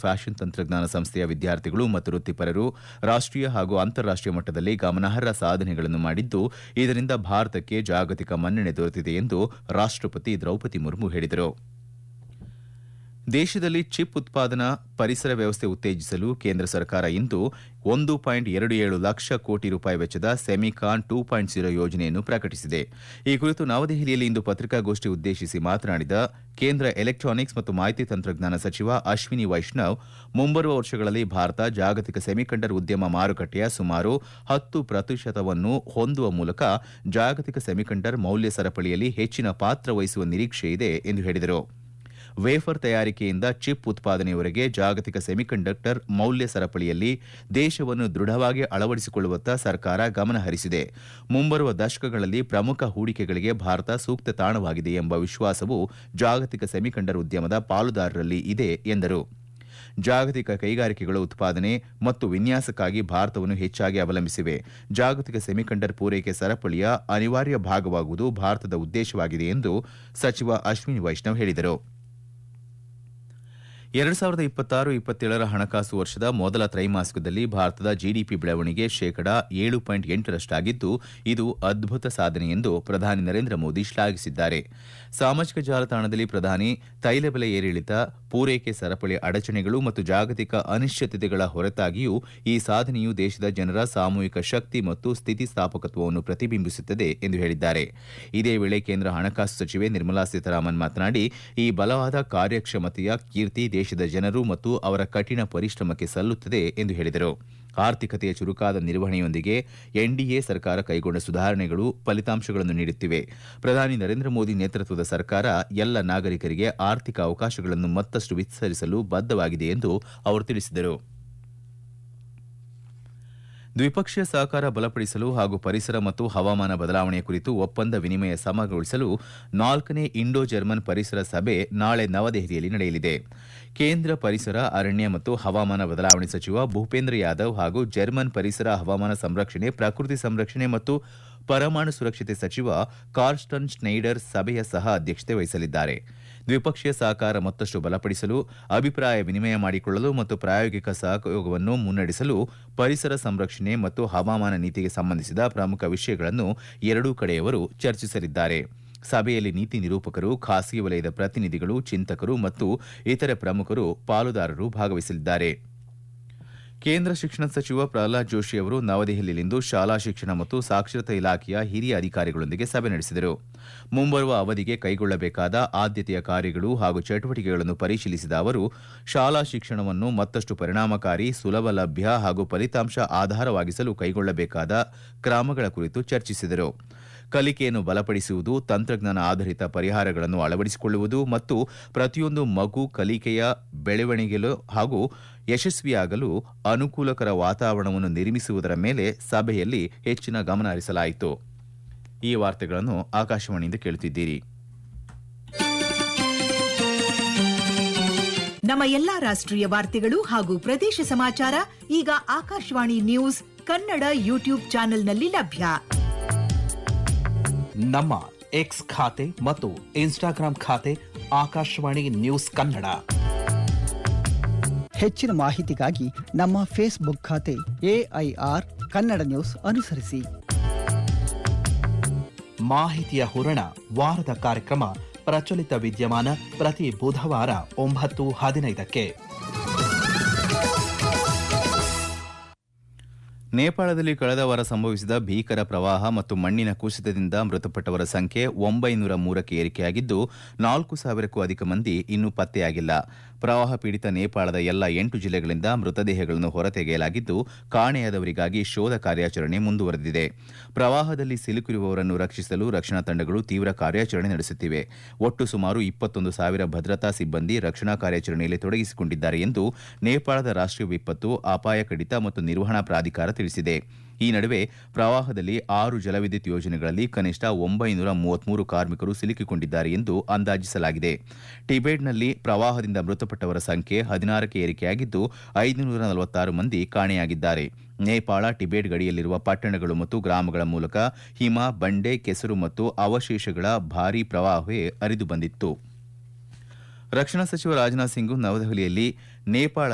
fashion ತಂತ್ರಜ್ಞಾನ ಸಂಸ್ಥೆಯ ವಿದ್ಯಾರ್ಥಿಗಳು ಮತ್ತು ವೃತ್ತಿಪರರು ರಾಷ್ಟೀಯ ಹಾಗೂ ಅಂತಾರಾಷ್ಟೀಯ ಮಟ್ಟದಲ್ಲಿ ಗಮನಾರ್ಹ ಸಾಧನೆಗಳನ್ನು ಮಾಡಿದ್ದು ಇದರಿಂದ ಭಾರತಕ್ಕೆ ಜಾಗತಿಕ ಮನ್ನಣೆ ದೊರೆತಿದೆ ಎಂದು ರಾಷ್ಟಪತಿ ದ್ರೌಪದಿ ಮುರ್ಮು ಹೇಳಿದರು ದೇಶದಲ್ಲಿ ಚಿಪ್ ಉತ್ಪಾದನಾ ಪರಿಸರ ವ್ಯವಸ್ಥೆ ಉತ್ತೇಜಿಸಲು ಕೇಂದ್ರ ಸರ್ಕಾರ ಇಂದು ಒಂದು ಪಾಯಿಂಟ್ ಎರಡು ಏಳು ಲಕ್ಷ ಕೋಟಿ ರೂಪಾಯಿ ವೆಚ್ಚದ ಸೆಮಿಕಾನ್ ಟೂ ಪಾಯಿಂಟ್ ಜೀರೋ ಯೋಜನೆಯನ್ನು ಪ್ರಕಟಿಸಿದೆ ಈ ಕುರಿತು ನವದೆಹಲಿಯಲ್ಲಿ ಇಂದು ಪತ್ರಿಕಾಗೋಷ್ಠಿ ಉದ್ದೇಶಿಸಿ ಮಾತನಾಡಿದ ಕೇಂದ್ರ ಎಲೆಕ್ಟಾನಿಕ್ಸ್ ಮತ್ತು ಮಾಹಿತಿ ತಂತ್ರಜ್ಞಾನ ಸಚಿವ ಅಶ್ವಿನಿ ವೈಷ್ಣವ್ ಮುಂಬರುವ ವರ್ಷಗಳಲ್ಲಿ ಭಾರತ ಜಾಗತಿಕ ಸೆಮಿಕಂಡರ್ ಉದ್ಯಮ ಮಾರುಕಟ್ಟೆಯ ಸುಮಾರು ಹತ್ತು ಪ್ರತಿಶತವನ್ನು ಹೊಂದುವ ಮೂಲಕ ಜಾಗತಿಕ ಸೆಮಿಕಂಡರ್ ಮೌಲ್ಯ ಸರಪಳಿಯಲ್ಲಿ ಹೆಚ್ಚಿನ ಪಾತ್ರ ವಹಿಸುವ ನಿರೀಕ್ಷೆ ಇದೆ ಎಂದು ಹೇಳಿದರು ವೇಫರ್ ತಯಾರಿಕೆಯಿಂದ ಚಿಪ್ ಉತ್ಪಾದನೆಯವರೆಗೆ ಜಾಗತಿಕ ಸೆಮಿಕಂಡಕ್ಟರ್ ಮೌಲ್ಯ ಸರಪಳಿಯಲ್ಲಿ ದೇಶವನ್ನು ದೃಢವಾಗಿ ಅಳವಡಿಸಿಕೊಳ್ಳುವತ್ತ ಸರ್ಕಾರ ಗಮನ ಹರಿಸಿದೆ ಮುಂಬರುವ ದಶಕಗಳಲ್ಲಿ ಪ್ರಮುಖ ಹೂಡಿಕೆಗಳಿಗೆ ಭಾರತ ಸೂಕ್ತ ತಾಣವಾಗಿದೆ ಎಂಬ ವಿಶ್ವಾಸವು ಜಾಗತಿಕ ಸೆಮಿಕಂಡರ್ ಉದ್ಯಮದ ಪಾಲುದಾರರಲ್ಲಿ ಇದೆ ಎಂದರು ಜಾಗತಿಕ ಕೈಗಾರಿಕೆಗಳ ಉತ್ಪಾದನೆ ಮತ್ತು ವಿನ್ಯಾಸಕ್ಕಾಗಿ ಭಾರತವನ್ನು ಹೆಚ್ಚಾಗಿ ಅವಲಂಬಿಸಿವೆ ಜಾಗತಿಕ ಸೆಮಿಕಂಡರ್ ಪೂರೈಕೆ ಸರಪಳಿಯ ಅನಿವಾರ್ಯ ಭಾಗವಾಗುವುದು ಭಾರತದ ಉದ್ದೇಶವಾಗಿದೆ ಎಂದು ಸಚಿವ ಅಶ್ವಿನಿ ವೈಷ್ಣವ್ ಹೇಳಿದರು ಎರಡು ಸಾವಿರದ ಇಪ್ಪತ್ತಾರು ಇಪ್ಪತ್ತೇಳರ ಹಣಕಾಸು ವರ್ಷದ ಮೊದಲ ತ್ರೈಮಾಸಿಕದಲ್ಲಿ ಭಾರತದ ಜಿಡಿಪಿ ಬೆಳವಣಿಗೆ ಶೇಕಡಾ ಏಳು ಪಾಯಿಂಟ್ ಎಂಟರಷ್ಟಾಗಿದ್ದು ಇದು ಅದ್ಭುತ ಸಾಧನೆ ಎಂದು ಪ್ರಧಾನಿ ನರೇಂದ್ರ ಮೋದಿ ಶ್ಲಾಘಿಸಿದ್ದಾರೆ ಸಾಮಾಜಿಕ ಜಾಲತಾಣದಲ್ಲಿ ಪ್ರಧಾನಿ ತೈಲ ಬೆಲೆ ಏರಿಳಿತ ಪೂರೈಕೆ ಸರಪಳಿ ಅಡಚಣೆಗಳು ಮತ್ತು ಜಾಗತಿಕ ಅನಿಶ್ಚಿತತೆಗಳ ಹೊರತಾಗಿಯೂ ಈ ಸಾಧನೆಯು ದೇಶದ ಜನರ ಸಾಮೂಹಿಕ ಶಕ್ತಿ ಮತ್ತು ಸ್ಥಿತಿಸ್ಥಾಪಕತ್ವವನ್ನು ಪ್ರತಿಬಿಂಬಿಸುತ್ತದೆ ಎಂದು ಹೇಳಿದ್ದಾರೆ ಇದೇ ವೇಳೆ ಕೇಂದ್ರ ಹಣಕಾಸು ಸಚಿವೆ ನಿರ್ಮಲಾ ಸೀತಾರಾಮನ್ ಮಾತನಾಡಿ ಈ ಬಲವಾದ ಕಾರ್ಯಕ್ಷಮತೆಯ ಕೀರ್ತಿ ದೇಶದ ಜನರು ಮತ್ತು ಅವರ ಕಠಿಣ ಪರಿಶ್ರಮಕ್ಕೆ ಸಲ್ಲುತ್ತದೆ ಎಂದು ಹೇಳಿದರು ಆರ್ಥಿಕತೆಯ ಚುರುಕಾದ ನಿರ್ವಹಣೆಯೊಂದಿಗೆ ಎನ್ಡಿಎ ಸರ್ಕಾರ ಕೈಗೊಂಡ ಸುಧಾರಣೆಗಳು ಫಲಿತಾಂಶಗಳನ್ನು ನೀಡುತ್ತಿವೆ ಪ್ರಧಾನಿ ನರೇಂದ್ರ ಮೋದಿ ನೇತೃತ್ವದ ಸರ್ಕಾರ ಎಲ್ಲ ನಾಗರಿಕರಿಗೆ ಆರ್ಥಿಕ ಅವಕಾಶಗಳನ್ನು ಮತ್ತಷ್ಟು ವಿಸ್ತರಿಸಲು ಬದ್ಧವಾಗಿದೆ ಎಂದು ಅವರು ತಿಳಿಸಿದರು ದ್ವಿಪಕ್ಷೀಯ ಸಹಕಾರ ಬಲಪಡಿಸಲು ಹಾಗೂ ಪರಿಸರ ಮತ್ತು ಹವಾಮಾನ ಬದಲಾವಣೆಯ ಕುರಿತು ಒಪ್ಪಂದ ವಿನಿಮಯ ಸಮಗೊಳಿಸಲು ನಾಲ್ಕನೇ ಇಂಡೋ ಜರ್ಮನ್ ಪರಿಸರ ಸಭೆ ನಾಳೆ ನವದೆಹಲಿಯಲ್ಲಿ ನಡೆಯಲಿದೆ ಕೇಂದ್ರ ಪರಿಸರ ಅರಣ್ಯ ಮತ್ತು ಹವಾಮಾನ ಬದಲಾವಣೆ ಸಚಿವ ಭೂಪೇಂದ್ರ ಯಾದವ್ ಹಾಗೂ ಜರ್ಮನ್ ಪರಿಸರ ಹವಾಮಾನ ಸಂರಕ್ಷಣೆ ಪ್ರಕೃತಿ ಸಂರಕ್ಷಣೆ ಮತ್ತು ಪರಮಾಣು ಸುರಕ್ಷತೆ ಸಚಿವ ಕಾರ್ಸ್ಟನ್ ಸ್ನೈಡರ್ ಸಭೆಯ ಸಹ ಅಧ್ಯಕ್ಷತೆ ವಹಿಸಲಿದ್ದಾರೆ ದ್ವಿಪಕ್ಷೀಯ ಸಹಕಾರ ಮತ್ತಷ್ಟು ಬಲಪಡಿಸಲು ಅಭಿಪ್ರಾಯ ವಿನಿಮಯ ಮಾಡಿಕೊಳ್ಳಲು ಮತ್ತು ಪ್ರಾಯೋಗಿಕ ಸಹಯೋಗವನ್ನು ಮುನ್ನಡೆಸಲು ಪರಿಸರ ಸಂರಕ್ಷಣೆ ಮತ್ತು ಹವಾಮಾನ ನೀತಿಗೆ ಸಂಬಂಧಿಸಿದ ಪ್ರಮುಖ ವಿಷಯಗಳನ್ನು ಎರಡೂ ಕಡೆಯವರು ಚರ್ಚಿಸಲಿದ್ದಾರೆ ಸಭೆಯಲ್ಲಿ ನೀತಿ ನಿರೂಪಕರು ಖಾಸಗಿ ವಲಯದ ಪ್ರತಿನಿಧಿಗಳು ಚಿಂತಕರು ಮತ್ತು ಇತರೆ ಪ್ರಮುಖರು ಪಾಲುದಾರರು ಭಾಗವಹಿಸಲಿದ್ದಾರೆ ಕೇಂದ್ರ ಶಿಕ್ಷಣ ಸಚಿವ ಪ್ರಹ್ಲಾದ್ ಜೋಶಿ ಅವರು ನವದೆಹಲಿಯಲ್ಲಿಂದು ಶಾಲಾ ಶಿಕ್ಷಣ ಮತ್ತು ಸಾಕ್ಷರತಾ ಇಲಾಖೆಯ ಹಿರಿಯ ಅಧಿಕಾರಿಗಳೊಂದಿಗೆ ಸಭೆ ನಡೆಸಿದರು ಮುಂಬರುವ ಅವಧಿಗೆ ಕೈಗೊಳ್ಳಬೇಕಾದ ಆದ್ಯತೆಯ ಕಾರ್ಯಗಳು ಹಾಗೂ ಚಟುವಟಿಕೆಗಳನ್ನು ಪರಿಶೀಲಿಸಿದ ಅವರು ಶಾಲಾ ಶಿಕ್ಷಣವನ್ನು ಮತ್ತಷ್ಟು ಪರಿಣಾಮಕಾರಿ ಸುಲಭ ಲಭ್ಯ ಹಾಗೂ ಫಲಿತಾಂಶ ಆಧಾರವಾಗಿಸಲು ಕೈಗೊಳ್ಳಬೇಕಾದ ಕ್ರಮಗಳ ಕುರಿತು ಚರ್ಚಿಸಿದರು ಕಲಿಕೆಯನ್ನು ಬಲಪಡಿಸುವುದು ತಂತ್ರಜ್ಞಾನ ಆಧಾರಿತ ಪರಿಹಾರಗಳನ್ನು ಅಳವಡಿಸಿಕೊಳ್ಳುವುದು ಮತ್ತು ಪ್ರತಿಯೊಂದು ಮಗು ಕಲಿಕೆಯ ಬೆಳವಣಿಗೆಲು ಹಾಗೂ ಯಶಸ್ವಿಯಾಗಲು ಅನುಕೂಲಕರ ವಾತಾವರಣವನ್ನು ನಿರ್ಮಿಸುವುದರ ಮೇಲೆ ಸಭೆಯಲ್ಲಿ ಹೆಚ್ಚಿನ ಗಮನ ಹರಿಸಲಾಯಿತು ಈ ವಾರ್ತೆಗಳನ್ನು ಆಕಾಶವಾಣಿಯಿಂದ ಕೇಳುತ್ತಿದ್ದೀರಿ ನಮ್ಮ ಎಲ್ಲಾ ರಾಷ್ಟ್ರೀಯ ವಾರ್ತೆಗಳು ಹಾಗೂ ಪ್ರದೇಶ ಸಮಾಚಾರ ಈಗ ಆಕಾಶವಾಣಿ ನ್ಯೂಸ್ ಕನ್ನಡ ಯೂಟ್ಯೂಬ್ ಚಾನೆಲ್ನಲ್ಲಿ ಲಭ್ಯ ನಮ್ಮ ಎಕ್ಸ್ ಖಾತೆ ಮತ್ತು ಇನ್ಸ್ಟಾಗ್ರಾಂ ಖಾತೆ ಆಕಾಶವಾಣಿ ನ್ಯೂಸ್ ಕನ್ನಡ ಹೆಚ್ಚಿನ ಮಾಹಿತಿಗಾಗಿ ನಮ್ಮ ಫೇಸ್ಬುಕ್ ಖಾತೆ ಎಐಆರ್ ಕನ್ನಡ ನ್ಯೂಸ್ ಅನುಸರಿಸಿ ಮಾಹಿತಿಯ ಹೂರಣ ವಾರದ ಕಾರ್ಯಕ್ರಮ ಪ್ರಚಲಿತ ವಿದ್ಯಮಾನ ಪ್ರತಿ ಬುಧವಾರ ಒಂಬತ್ತು ಹದಿನೈದಕ್ಕೆ ನೇಪಾಳದಲ್ಲಿ ಕಳೆದ ವಾರ ಸಂಭವಿಸಿದ ಭೀಕರ ಪ್ರವಾಹ ಮತ್ತು ಮಣ್ಣಿನ ಕುಸಿತದಿಂದ ಮೃತಪಟ್ಟವರ ಸಂಖ್ಯೆ ಒಂಬೈನೂರ ಮೂರಕ್ಕೆ ಏರಿಕೆಯಾಗಿದ್ದು ನಾಲ್ಕು ಸಾವಿರಕ್ಕೂ ಅಧಿಕ ಮಂದಿ ಇನ್ನೂ ಪತ್ತೆಯಾಗಿಲ್ಲ ಪ್ರವಾಹ ಪೀಡಿತ ನೇಪಾಳದ ಎಲ್ಲ ಎಂಟು ಜಿಲ್ಲೆಗಳಿಂದ ಮೃತದೇಹಗಳನ್ನು ಹೊರತೆಗೆಯಲಾಗಿದ್ದು ಕಾಣೆಯಾದವರಿಗಾಗಿ ಶೋಧ ಕಾರ್ಯಾಚರಣೆ ಮುಂದುವರೆದಿದೆ ಪ್ರವಾಹದಲ್ಲಿ ಸಿಲುಕಿರುವವರನ್ನು ರಕ್ಷಿಸಲು ರಕ್ಷಣಾ ತಂಡಗಳು ತೀವ್ರ ಕಾರ್ಯಾಚರಣೆ ನಡೆಸುತ್ತಿವೆ ಒಟ್ಟು ಸುಮಾರು ಇಪ್ಪತ್ತೊಂದು ಸಾವಿರ ಭದ್ರತಾ ಸಿಬ್ಬಂದಿ ರಕ್ಷಣಾ ಕಾರ್ಯಾಚರಣೆಯಲ್ಲಿ ತೊಡಗಿಸಿಕೊಂಡಿದ್ದಾರೆ ಎಂದು ನೇಪಾಳದ ರಾಷ್ಟೀಯ ವಿಪತ್ತು ಅಪಾಯ ಕಡಿತ ಮತ್ತು ನಿರ್ವಹಣಾ ಪ್ರಾಧಿಕಾರ ತಿಳಿಸಿದೆ ಈ ನಡುವೆ ಪ್ರವಾಹದಲ್ಲಿ ಆರು ಜಲವಿದ್ಯುತ್ ಯೋಜನೆಗಳಲ್ಲಿ ಕನಿಷ್ಠ ಒಂಬೈನೂರ ಮೂವತ್ಮೂರು ಕಾರ್ಮಿಕರು ಸಿಲುಕಿಕೊಂಡಿದ್ದಾರೆ ಎಂದು ಅಂದಾಜಿಸಲಾಗಿದೆ ಟಿಬೆಟ್ನಲ್ಲಿ ಪ್ರವಾಹದಿಂದ ಮೃತಪಟ್ಟವರ ಸಂಖ್ಯೆ ಹದಿನಾರಕ್ಕೆ ಏರಿಕೆಯಾಗಿದ್ದು ಐದುನೂರ ನಲವತ್ತಾರು ಮಂದಿ ಕಾಣೆಯಾಗಿದ್ದಾರೆ ನೇಪಾಳ ಟಿಬೆಟ್ ಗಡಿಯಲ್ಲಿರುವ ಪಟ್ಟಣಗಳು ಮತ್ತು ಗ್ರಾಮಗಳ ಮೂಲಕ ಹಿಮ ಬಂಡೆ ಕೆಸರು ಮತ್ತು ಅವಶೇಷಗಳ ಭಾರೀ ಪ್ರವಾಹವೇ ಹರಿದು ಬಂದಿತ್ತು ರಕ್ಷಣಾ ಸಚಿವ ರಾಜನಾಥ್ ಸಿಂಗ್ ನವದೆಹಲಿಯಲ್ಲಿ ನೇಪಾಳ